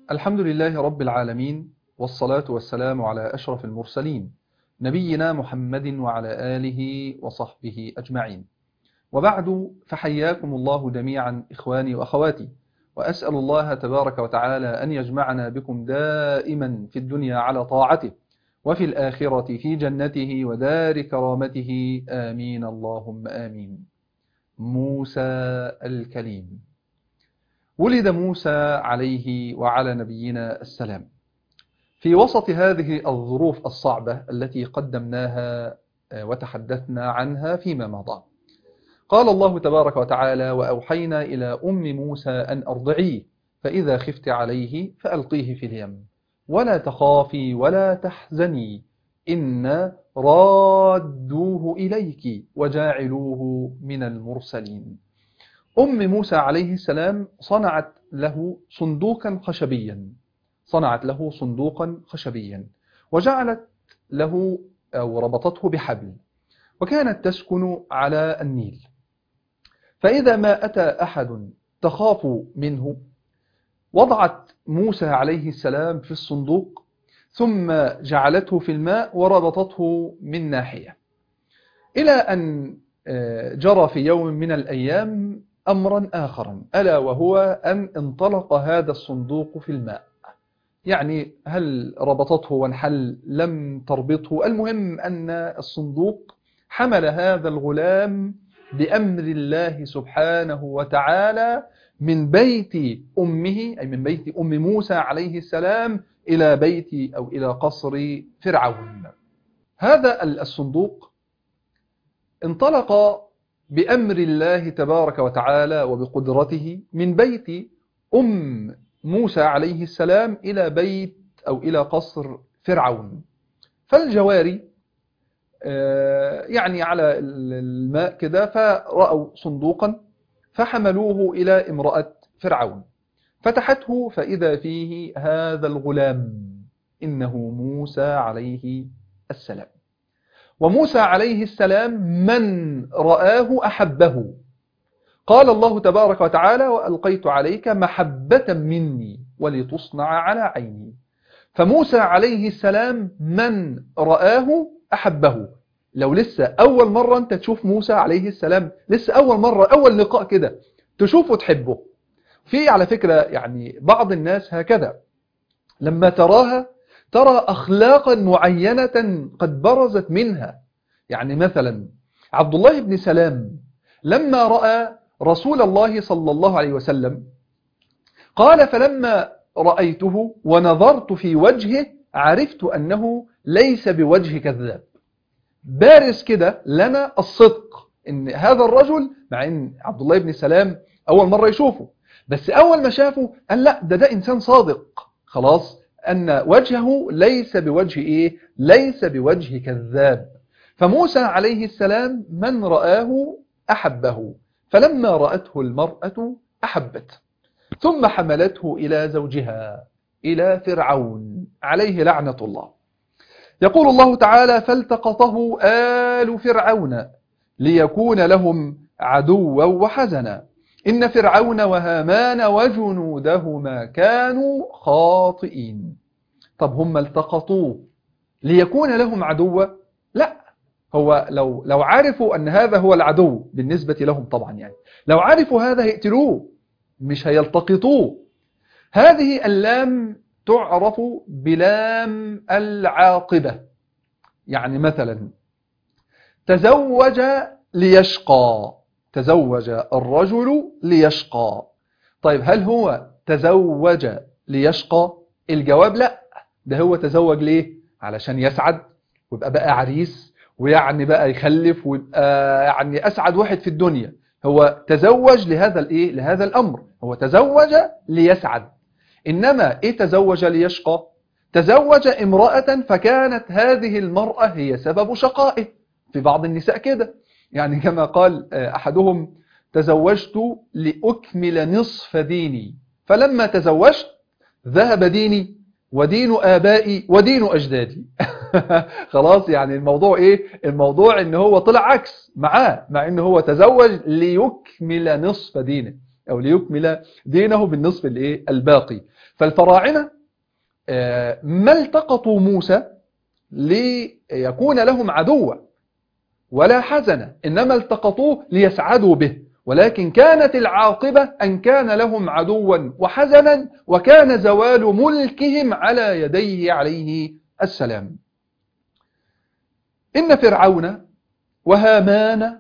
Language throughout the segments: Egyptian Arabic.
الحمد لله رب العالمين والصلاة والسلام على أشرف المرسلين نبينا محمد وعلى آله وصحبه أجمعين وبعد فحياكم الله جميعا إخواني وأخواتي وأسأل الله تبارك وتعالى أن يجمعنا بكم دائما في الدنيا على طاعته وفي الآخرة في جنته ودار كرامته آمين اللهم آمين موسى الكليم ولد موسى عليه وعلى نبينا السلام في وسط هذه الظروف الصعبة التي قدمناها وتحدثنا عنها فيما مضى قال الله تبارك وتعالى وأوحينا إلى أم موسى أن أرضعيه فإذا خفت عليه فألقيه في اليم ولا تخافي ولا تحزني إن رادوه إليك وجاعلوه من المرسلين أم موسى عليه السلام صنعت له صندوقا خشبيا صنعت له صندوقا خشبيا وجعلت له أو ربطته بحبل وكانت تسكن على النيل فإذا ما أتى أحد تخاف منه وضعت موسى عليه السلام في الصندوق ثم جعلته في الماء وربطته من ناحية إلى أن جرى في يوم من الأيام أمرا آخرا ألا وهو أن انطلق هذا الصندوق في الماء يعني هل ربطته وانحل لم تربطه المهم أن الصندوق حمل هذا الغلام بأمر الله سبحانه وتعالى من بيت أمه أي من بيت أم موسى عليه السلام إلى بيت أو إلى قصر فرعون هذا الصندوق انطلق بأمر الله تبارك وتعالى وبقدرته من بيت أم موسى عليه السلام إلى بيت أو إلى قصر فرعون فالجواري يعني على الماء كده فرأوا صندوقا فحملوه إلى امرأة فرعون فتحته فإذا فيه هذا الغلام إنه موسى عليه السلام وموسى عليه السلام من رآه أحبه قال الله تبارك وتعالى وألقيت عليك محبة مني ولتصنع على عيني فموسى عليه السلام من رآه أحبه لو لسه أول مرة أنت تشوف موسى عليه السلام لسه أول مرة أول لقاء كده تشوفه تحبه في على فكرة يعني بعض الناس هكذا لما تراها ترى أخلاقا معينة قد برزت منها يعني مثلا عبد الله بن سلام لما رأى رسول الله صلى الله عليه وسلم قال فلما رأيته ونظرت في وجهه عرفت أنه ليس بوجه كذاب بارز كده لنا الصدق ان هذا الرجل مع ان عبد الله بن سلام اول مرة يشوفه بس اول ما شافه قال لا ده ده انسان صادق خلاص ان وجهه ليس بوجه ايه ليس بوجه كذاب فموسى عليه السلام من رآه احبه فلما رأته المرأة احبته ثم حملته الى زوجها الى فرعون عليه لعنة الله يقول الله تعالى فالتقطه آل فرعون ليكون لهم عدوا وحزنا إن فرعون وهامان وجنودهما كانوا خاطئين طب هم التقطوه ليكون لهم عدوا لا هو لو لو عرفوا أن هذا هو العدو بالنسبة لهم طبعا يعني لو عرفوا هذا هيقتلوه مش هيلتقطوه هذه اللام تعرف بلام العاقبة يعني مثلا تزوج ليشقى تزوج الرجل ليشقى طيب هل هو تزوج ليشقى الجواب لا ده هو تزوج ليه علشان يسعد ويبقى بقى عريس ويعني بقى يخلف ويبقى يعني أسعد واحد في الدنيا هو تزوج لهذا الايه لهذا الأمر هو تزوج ليسعد إنما إيه تزوج ليشقى تزوج امرأة فكانت هذه المرأة هي سبب شقائه في بعض النساء كده يعني كما قال أحدهم تزوجت لأكمل نصف ديني فلما تزوجت ذهب ديني ودين آبائي ودين أجدادي خلاص يعني الموضوع إيه الموضوع إن هو طلع عكس معاه مع إن هو تزوج ليكمل نصف دينه أو ليكمل دينه بالنصف الإيه الباقي فالفراعنة ما التقطوا موسى ليكون لهم عدوا ولا حزن إنما التقطوه ليسعدوا به ولكن كانت العاقبة أن كان لهم عدوا وحزنا وكان زوال ملكهم على يديه عليه السلام إن فرعون وهامان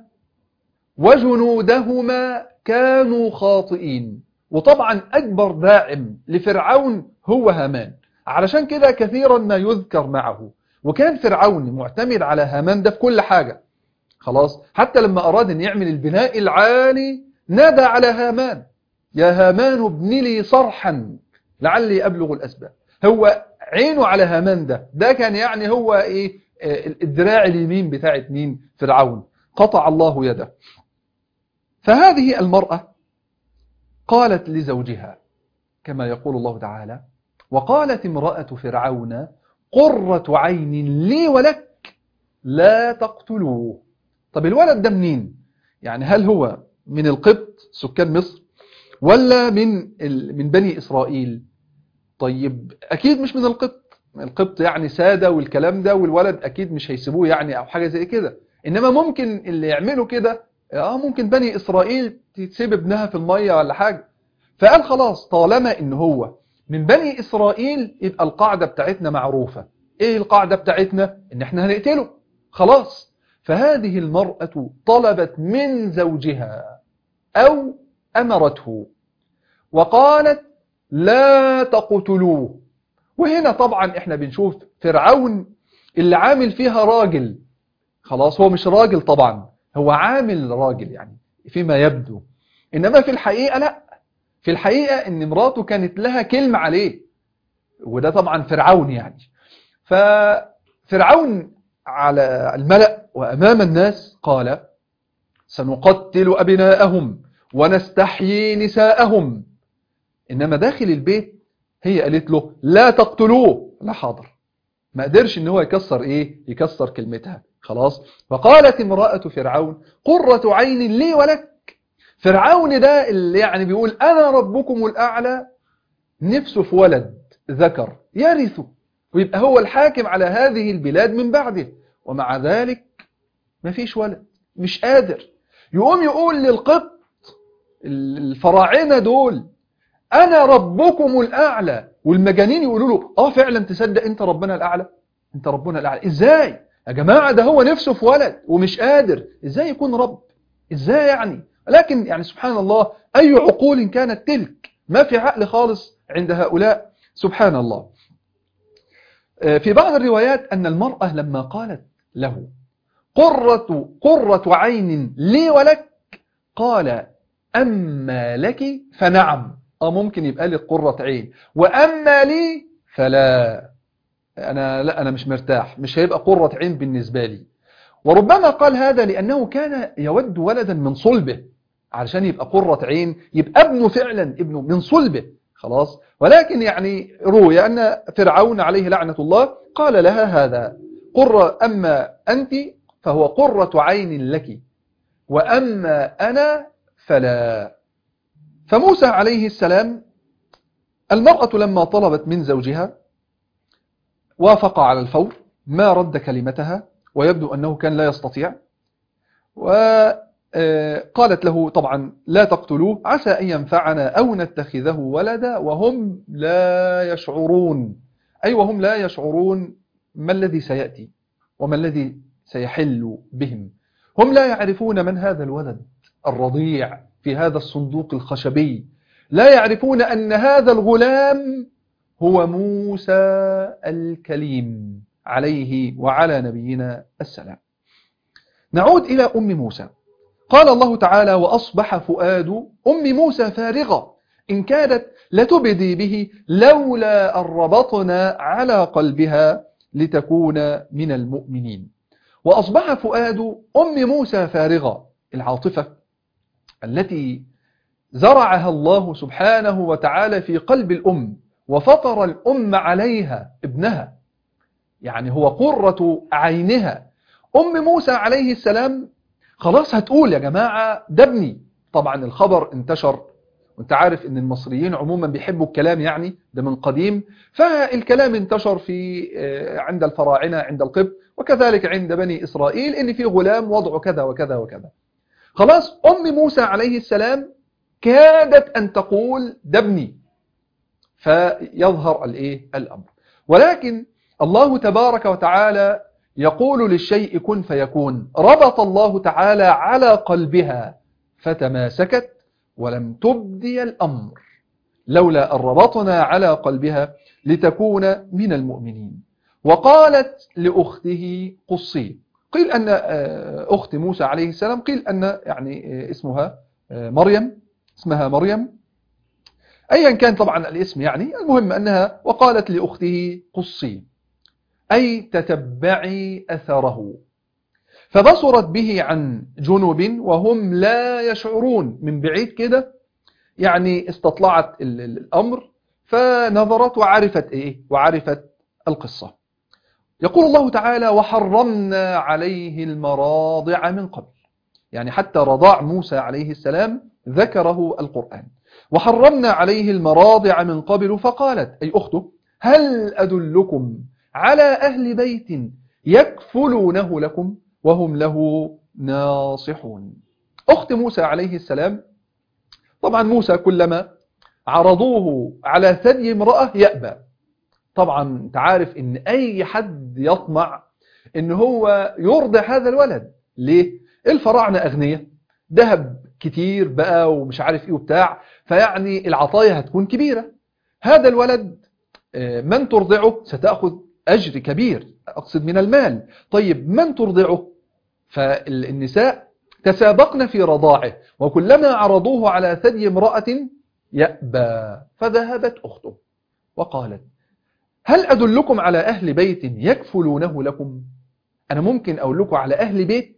وجنودهما كانوا خاطئين وطبعا أكبر داعم لفرعون هو هامان علشان كده كثيرا ما يذكر معه وكان فرعون معتمد على هامان ده في كل حاجة خلاص حتى لما أراد أن يعمل البناء العالي نادى على هامان يا هامان ابن لي صرحا لعلي أبلغ الأسباب هو عينه على هامان ده ده كان يعني هو إيه الدراع اليمين بتاعت مين فرعون قطع الله يده فهذه المرأة قالت لزوجها كما يقول الله تعالى وقالت امرأة فرعون قرة عين لي ولك لا تقتلوه طب الولد ده منين يعني هل هو من القبط سكان مصر ولا من من بني إسرائيل طيب أكيد مش من القبط القبط يعني سادة والكلام ده والولد أكيد مش هيسيبوه يعني أو حاجة زي كده إنما ممكن اللي يعملوا كده آه ممكن بني إسرائيل تسيب ابنها في المية ولا حاجة فقال خلاص طالما إن هو من بني إسرائيل يبقى القاعدة بتاعتنا معروفة إيه القاعدة بتاعتنا إن إحنا هنقتله خلاص فهذه المرأة طلبت من زوجها أو أمرته وقالت لا تقتلوه وهنا طبعا احنا بنشوف فرعون اللي عامل فيها راجل خلاص هو مش راجل طبعا هو عامل راجل يعني فيما يبدو إنما في الحقيقة لا في الحقيقة ان مراته كانت لها كلمة عليه وده طبعا فرعون يعني ففرعون على الملأ وأمام الناس قال سنقتل أبناءهم ونستحيي نساءهم إنما داخل البيت هي قالت له لا تقتلوه لا حاضر ما قدرش ان هو يكسر ايه يكسر كلمتها خلاص فقالت امرأة فرعون قرة عين لي ولك فرعون ده اللي يعني بيقول انا ربكم الاعلى نفسه في ولد ذكر يرثه ويبقى هو الحاكم على هذه البلاد من بعده ومع ذلك ما فيش ولد مش قادر يقوم يقول للقبط الفراعنة دول أنا ربكم الأعلى والمجانين يقولوا له آه فعلا تصدق أنت ربنا الأعلى أنت ربنا الأعلى إزاي يا جماعة ده هو نفسه في ولد ومش قادر إزاي يكون رب إزاي يعني لكن يعني سبحان الله أي عقول كانت تلك ما في عقل خالص عند هؤلاء سبحان الله في بعض الروايات أن المرأة لما قالت له قرة, قرة عين لي ولك قال أما لك فنعم اه ممكن يبقى لي قرة عين وأما لي فلا أنا لا أنا مش مرتاح مش هيبقى قرة عين بالنسبة لي وربما قال هذا لأنه كان يود ولدا من صلبه علشان يبقى قرة عين يبقى ابنه فعلا ابنه من صلبه خلاص ولكن يعني روي أن فرعون عليه لعنة الله قال لها هذا قرة أما أنت فهو قرة عين لك وأما أنا فلا فموسى عليه السلام المرأة لما طلبت من زوجها وافق على الفور ما رد كلمتها ويبدو أنه كان لا يستطيع وقالت له طبعا لا تقتلوه عسى أن ينفعنا أو نتخذه ولدا وهم لا يشعرون أي وهم لا يشعرون ما الذي سيأتي وما الذي سيحل بهم هم لا يعرفون من هذا الولد الرضيع في هذا الصندوق الخشبي لا يعرفون أن هذا الغلام هو موسى الكليم عليه وعلى نبينا السلام نعود إلى أم موسى قال الله تعالى وأصبح فؤاد أم موسى فارغة إن كادت لتبدي به لولا أن ربطنا على قلبها لتكون من المؤمنين وأصبح فؤاد أم موسى فارغة العاطفة التي زرعها الله سبحانه وتعالى في قلب الأم وفطر الأم عليها ابنها يعني هو قرة عينها أم موسى عليه السلام خلاص هتقول يا جماعة ده ابني طبعا الخبر انتشر وانت عارف ان المصريين عموما بيحبوا الكلام يعني ده من قديم فالكلام انتشر في عند الفراعنة عند القبط وكذلك عند بني إسرائيل ان في غلام وضعه كذا وكذا وكذا خلاص أم موسى عليه السلام كادت أن تقول ده ابني فيظهر الايه الأمر ولكن الله تبارك وتعالى يقول للشيء كن فيكون ربط الله تعالى على قلبها فتماسكت ولم تبدي الأمر لولا أن ربطنا على قلبها لتكون من المؤمنين وقالت لأخته قصي قيل أن أخت موسى عليه السلام قيل أن يعني اسمها مريم اسمها مريم أيا كان طبعا الاسم يعني المهم أنها وقالت لأخته قصي أي تتبعي أثره فبصرت به عن جنوب وهم لا يشعرون من بعيد كده يعني استطلعت الأمر فنظرت وعرفت إيه وعرفت القصة يقول الله تعالى وحرمنا عليه المراضع من قبل يعني حتى رضاع موسى عليه السلام ذكره القرآن وحرمنا عليه المراضع من قبل فقالت أي أخته هل أدلكم على أهل بيت يكفلونه لكم وهم له ناصحون أخت موسى عليه السلام طبعا موسى كلما عرضوه على ثدي امرأة يأبى طبعا تعارف ان اي حد يطمع ان هو يرضع هذا الولد ليه الفراعنة اغنية ذهب كتير بقى ومش عارف ايه وبتاع فيعني العطايا هتكون كبيرة هذا الولد من ترضعه ستأخذ أجر كبير أقصد من المال طيب من ترضعه فالنساء تسابقن في رضاعه وكلما عرضوه على ثدي امرأة يأبى فذهبت أخته وقالت هل أدلكم على أهل بيت يكفلونه لكم أنا ممكن أقول لكم على أهل بيت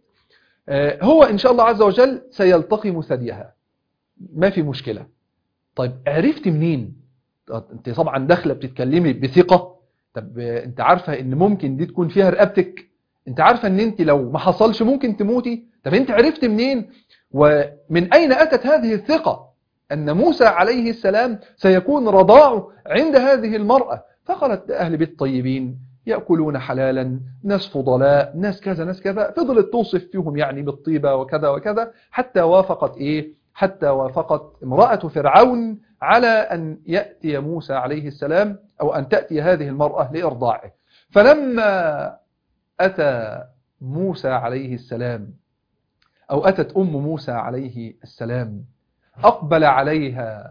هو إن شاء الله عز وجل سيلتقم ثديها ما في مشكلة طيب عرفت منين انت طبعا داخله بتتكلمي بثقة طب انت عارفة ان ممكن دي تكون فيها رقبتك انت عارفة ان انت لو ما حصلش ممكن تموتي طب انت عرفت منين ومن اين اتت هذه الثقة ان موسى عليه السلام سيكون رضاعه عند هذه المرأة فقالت أهل بيت طيبين يأكلون حلالا ناس فضلاء ناس كذا ناس كذا فضلت توصف فيهم يعني بالطيبة وكذا وكذا حتى وافقت إيه حتى وافقت امرأة فرعون على أن يأتي موسى عليه السلام أو أن تأتي هذه المرأة لإرضاعه فلما أتى موسى عليه السلام أو أتت أم موسى عليه السلام أقبل عليها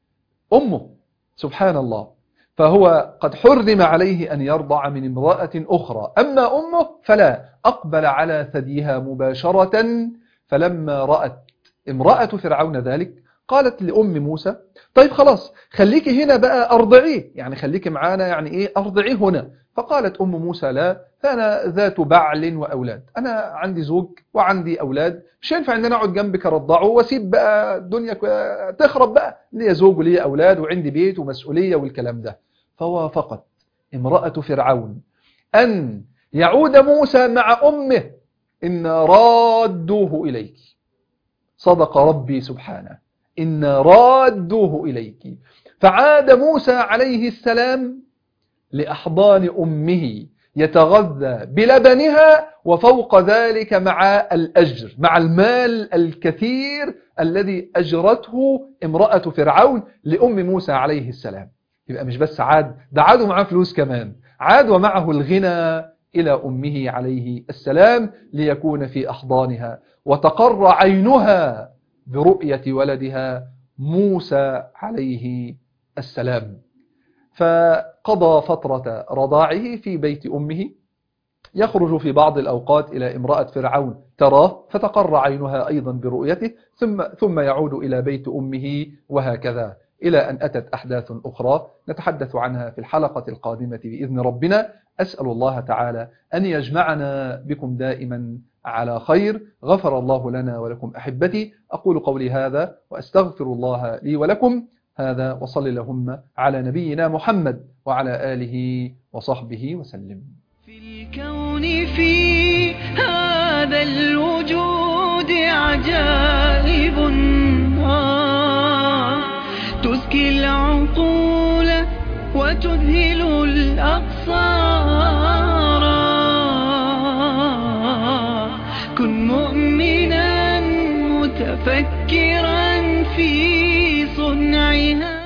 أمه سبحان الله فهو قد حرم عليه أن يرضع من امرأة أخرى أما أمه فلا أقبل على ثديها مباشرة فلما رأت امرأة فرعون ذلك قالت لأم موسى طيب خلاص خليكي هنا بقى أرضعيه يعني خليكي معانا يعني إيه أرضعيه هنا فقالت أم موسى لا فأنا ذات بعل وأولاد أنا عندي زوج وعندي أولاد مش ينفع أن أنا أقعد جنبك أرضعه وأسيب بقى الدنيا تخرب بقى لي زوج ولي أولاد وعندي بيت ومسؤولية والكلام ده فوافقت امرأة فرعون أن يعود موسى مع أمه إن رادوه إليك صدق ربي سبحانه إن رادوه إليك فعاد موسى عليه السلام لأحضان أمه يتغذى بلبنها وفوق ذلك مع الأجر مع المال الكثير الذي أجرته امرأة فرعون لأم موسى عليه السلام يبقى مش بس عاد ده عاد ومعاه فلوس كمان عاد ومعه الغنى إلى أمه عليه السلام ليكون في أحضانها وتقر عينها برؤية ولدها موسى عليه السلام فقضى فترة رضاعه في بيت أمه يخرج في بعض الأوقات إلى امرأة فرعون تراه فتقر عينها أيضا برؤيته ثم, ثم يعود إلى بيت أمه وهكذا إلى أن أتت أحداث أخرى نتحدث عنها في الحلقة القادمة بإذن ربنا أسأل الله تعالى أن يجمعنا بكم دائما على خير غفر الله لنا ولكم أحبتي أقول قولي هذا وأستغفر الله لي ولكم هذا وصل اللهم على نبينا محمد وعلى آله وصحبه وسلم في الكون في هذا الوجود عجائب آه وتذهل الأبصار كن مؤمنا متفكرا في صنعها